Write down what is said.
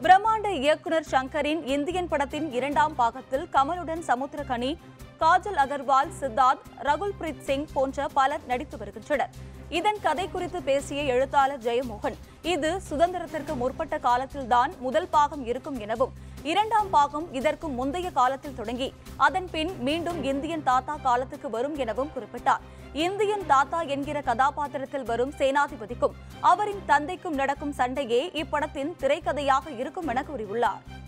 பிரம்மாண்ட இயக்குனர் சங்கரின் இந்தியன் படத்தின் இரண்டாம் பாகத்தில் கமலுடன் சமுத்திரகனி காஜல் அகர்வால் சித்தார்த் ரகுல் பிரீத் சிங் போன்ற பலர் நடித்து வருகின்றனர் இதன் கதை குறித்து பேசிய எழுத்தாளர் ஜெயமோகன் இது சுதந்திரத்திற்கு முற்பட்ட காலத்தில்தான் முதல் பாகம் இருக்கும் எனவும் இரண்டாம் பாகம் இதற்கு முந்தைய காலத்தில் தொடங்கி அதன் பின் மீண்டும் இந்தியன் தாத்தா காலத்துக்கு வரும் எனவும் குறிப்பிட்டார் இந்தியன் தாத்தா என்கிற கதாபாத்திரத்தில் வரும் சேனாதிபதிக்கும் அவரின் தந்தைக்கும் நடக்கும் சண்டையே இப்படத்தின் திரைக்கதையாக இருக்கும் என கூறியுள்ளார்